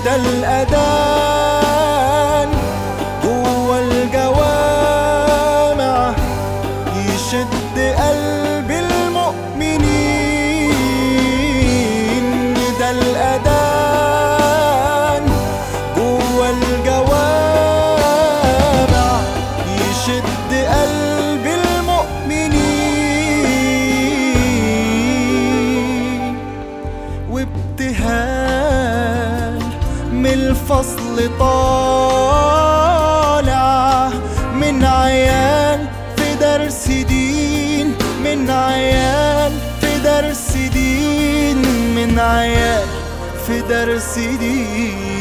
ندى الأذان جوا الجوامع يشد قلب المؤمنين ندى الأذان جوا الجوامع يشد قلب المؤمنين وابتهال من الفصل طالع من عيال في درس دين من عيال في درس دين من عيال في درس دين